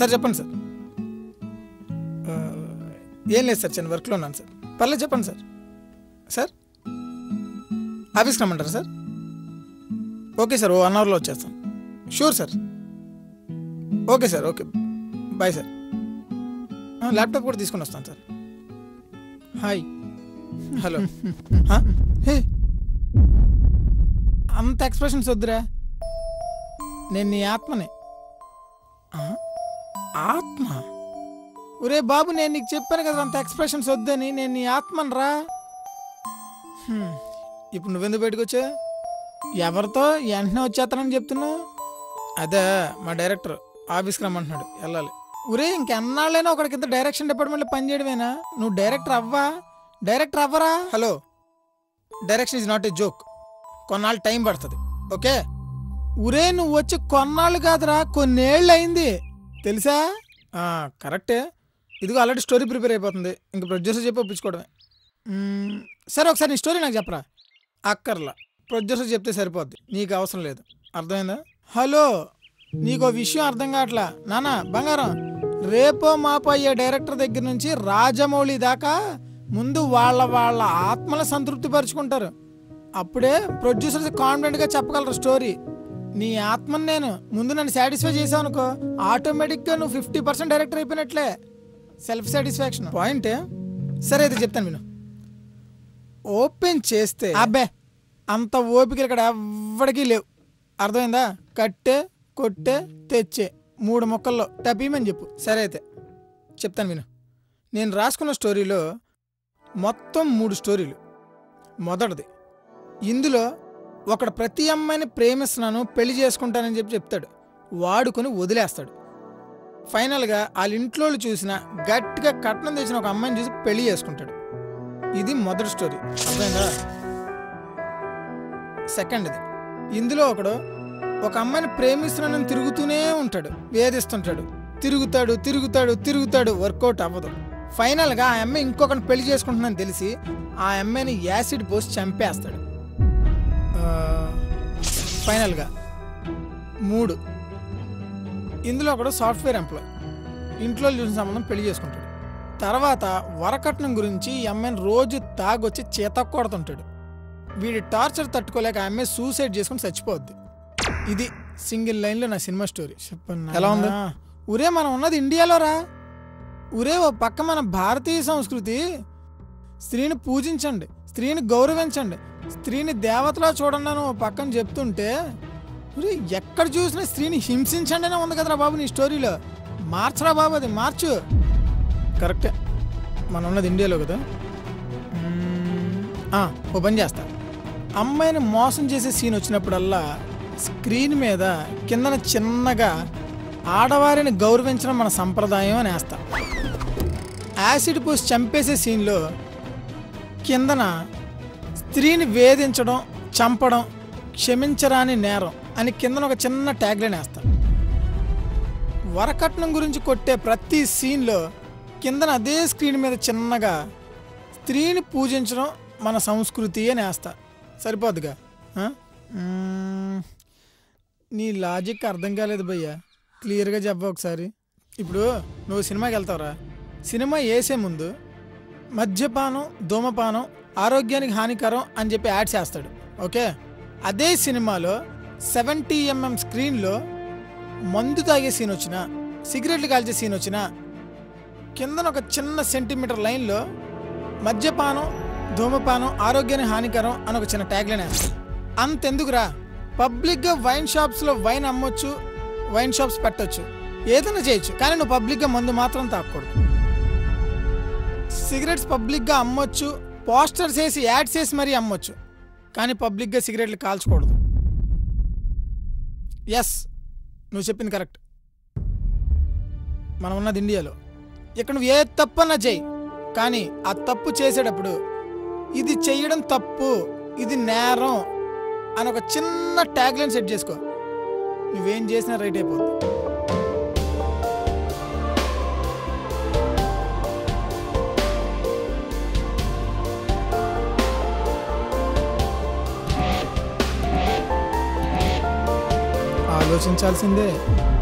Sir చెప్పండి sir ఆ, ఏం లేదు సార్ చిన్న వర్క్లో ఉన్నాను సార్ పర్లేదు చెప్పండి సార్ సార్ ఆఫీస్కి రమ్మంటారా సార్ ఓకే సార్ ఓ వన్ అవర్లో వచ్చేస్తాను sure sir okay sir okay bye sir ఆ, ల్యాప్టాప్ కూడా తీసుకొని వస్తాను సార్ హాయ్ హలో హా? హే అంత ఎక్స్ప్రెషన్స్ వద్దురా నేను నీ ఆత్మనే ఆ? ఆత్మ ఒరే బాబు నేను నీకు చెప్పాను కదా అంత ఎక్స్ప్రెషన్స్ వద్దని నేను నీ ఆత్మను రా హ్మ్. ఇప్పుడు నువ్వెందుకు బయటకు వచ్చా ఎవరితో వెంటనే వచ్చేస్తానని చెప్తున్నావు అదే మా డైరెక్టర్ ఆఫీస్కి రమ్మంటున్నాడు వెళ్ళాలి ఒరే ఇంకెన్నాళ్ళైనా ఒకడికి ఇంత డైరెక్షన్ డిపార్ట్మెంట్లో పనిచేయడమేనా నువ్వు డైరెక్టర్ అవ్వా డైరెక్టర్ అవ్వరా hello direction is not a joke కొన్నాళ్ళు టైం పడుతుంది ఓకే ఉరే నువ్వు వచ్చి కొన్నాళ్ళు కాదురా కొన్నేళ్ళు అయింది తెలుసా ఆ, కరెక్టే ఇదిగో ఆల్రెడీ స్టోరీ ప్రిపేర్ అయిపోతుంది ఇంక ప్రొడ్యూసర్ చెప్పి ఒప్పించుకోవడమే మ్మ్, సరే ఒకసారి నీ స్టోరీ నాకు చెప్పరా అక్కర్లా ప్రొడ్యూసర్ చెప్తే సరిపోద్ది నీకు అవసరం లేదు అర్థమైందా హలో నీకు విషయం అర్థం కావట్లా నానా బంగారం రేపో మాపో అయ్యే డైరెక్టర్ దగ్గర నుంచి రాజమౌళి దాకా ముందు వాళ్ళ వాళ్ళ ఆత్మల సంతృప్తి పరుచుకుంటారు అప్పుడే ప్రొడ్యూసర్స్ కాన్ఫిడెంట్గా చెప్పగలరు స్టోరీ నీ ఆత్మని నేను ముందు నన్ను సాటిస్ఫై చేసావు అనుకో ఆటోమేటిక్గా నువ్వు ఫిఫ్టీ పర్సెంట్ డైరెక్టర్ అయిపోయినట్లే సెల్ఫ్ సాటిస్ఫాక్షన్ పాయింటే సరే అయితే చెప్తాను విను ఓపెన్ చేస్తే అబ్బే అంత ఓపిక ఇక్కడ ఎవ్వడికి లేవు అర్థమైందా కట్టే కొట్టే తెచ్చే మూడు మొక్కల్లో టపీమని చెప్పు సరే అయితే చెప్తాను విను నేను రాసుకున్న స్టోరీలో మొత్తం మూడు స్టోరీలు మొదటిది ఇందులో ఒకడు ప్రతి అమ్మాయిని ప్రేమిస్తున్నాను పెళ్లి చేసుకుంటానని చెప్పి చెప్తాడు వాడుకొని వదిలేస్తాడు ఫైనల్గా వాళ్ళ ఇంట్లో చూసిన గట్టిగా కట్నం తెచ్చిన ఒక అమ్మాయిని చూసి పెళ్లి చేసుకుంటాడు ఇది మొదటి స్టోరీ అర్థమైందా సెకండ్ది ఇందులో ఒకడు ఒక అమ్మాయిని ప్రేమిస్తున్నానని తిరుగుతూనే ఉంటాడు వేధిస్తుంటాడు తిరుగుతాడు తిరుగుతాడు తిరుగుతాడు వర్కౌట్ అవ్వదు ఫైనల్గా ఆ అమ్మాయి ఇంకొకరిని పెళ్లి చేసుకుంటుందని తెలిసి ఆ అమ్మాయిని యాసిడ్ పోసి చంపేస్తాడు ఆ, ఫైనల్గా మూడు ఇందులో ఒకడు సాఫ్ట్వేర్ ఎంప్లాయ్ ఇంట్లో చూసిన సంబంధం పెళ్లి చేసుకుంటాడు తర్వాత వరకట్నం గురించి ఈ అమ్మాయిని రోజు తాగొచ్చి చేత కొడుతుంటాడు వీడి టార్చర్ తట్టుకోలేక ఆ అమ్మాయి సూసైడ్ చేసుకుని చచ్చిపోద్ది ఇది సింగిల్ లైన్లో నా సినిమా స్టోరీ చెప్పండి ఎలా ఉంది ఉరే మనం ఉన్నది ఇండియాలో రా ఉరే ఓ పక్క మన భారతీయ సంస్కృతి స్త్రీని పూజించండి స్త్రీని గౌరవించండి స్త్రీని దేవతలా చూడండి అని ఓ పక్కన చెప్తుంటే ఉరే ఎక్కడ చూసినా స్త్రీని హింసించండి అనే ఉంది కదరా బాబు నీ స్టోరీలో మార్చరా బాబు అది మార్చు కరెక్టే మనం ఉన్నది ఇండియాలో కదా మ్మ్. ఆ, ఓ పని చేస్తా అమ్మాయిని మోసం చేసే సీన్ వచ్చినప్పుడల్లా స్క్రీన్ మీద కిందన చిన్నగా ఆడవారిని గౌరవించడం మన సంప్రదాయం అని వేస్తా యాసిడ్ పోసి చంపేసే సీన్లో కిందన స్త్రీని వేధించడం చంపడం క్షమించరాని నేరం అని కిందన ఒక చిన్న ట్యాగ్లైన్ వేస్తా వరకట్నం గురించి కొట్టే ప్రతి సీన్లో కిందన అదే స్క్రీన్ మీద చిన్నగా స్త్రీని పూజించడం మన సంస్కృతి అని వేస్తా సరిపోద్దుగా ఆ? మ్మ్. నీ లాజిక్ అర్థం కాలేదు భయ్యా క్లియర్గా చెప్పు ఒకసారి ఇప్పుడు నువ్వు సినిమాకి వెళ్తావురా సినిమా వేసే ముందు మద్యపానం ధూమపానం ఆరోగ్యానికి హానికరం అని చెప్పి యాడ్స్ వేస్తాడు ఓకే అదే సినిమాలో సెవెంటీ ఎంఎం స్క్రీన్లో మందు తాగే సీన్ వచ్చినా సిగరెట్లు కాల్చే సీన్ వచ్చినా కిందన ఒక చిన్న సెంటీమీటర్ లైన్లో మద్యపానం ధూమపానం ఆరోగ్యానికి హానికరం అని ఒక చిన్న ట్యాగ్లైన్ వేస్తాడు అంతెందుకురా పబ్లిక్గా వైన్ షాప్స్లో వైన్ అమ్మొచ్చు వైన్ షాప్స్ పెట్టొచ్చు ఏదైనా చేయొచ్చు కానీ నువ్వు పబ్లిక్గా మందు మాత్రం తాకూడదు సిగరెట్స్ పబ్లిక్గా అమ్మొచ్చు పోస్టర్స్ వేసి యాడ్స్ వేసి మరీ అమ్మొచ్చు కానీ పబ్లిక్గా సిగరెట్లు కాల్చకూడదు ఎస్ నువ్వు చెప్పింది కరెక్ట్ మనం ఉన్నది ఇండియాలో ఇక్కడ నువ్వు ఏ తప్పన్నా చెయ్యి కానీ ఆ తప్పు చేసేటప్పుడు ఇది చెయ్యడం తప్పు ఇది నేరం అని ఒక చిన్న ట్యాగ్ లైన్ సెట్ చేసుకో నువ్వేం చేసినా రైట్ అయిపోద్ది ఆలోచించాల్సిందే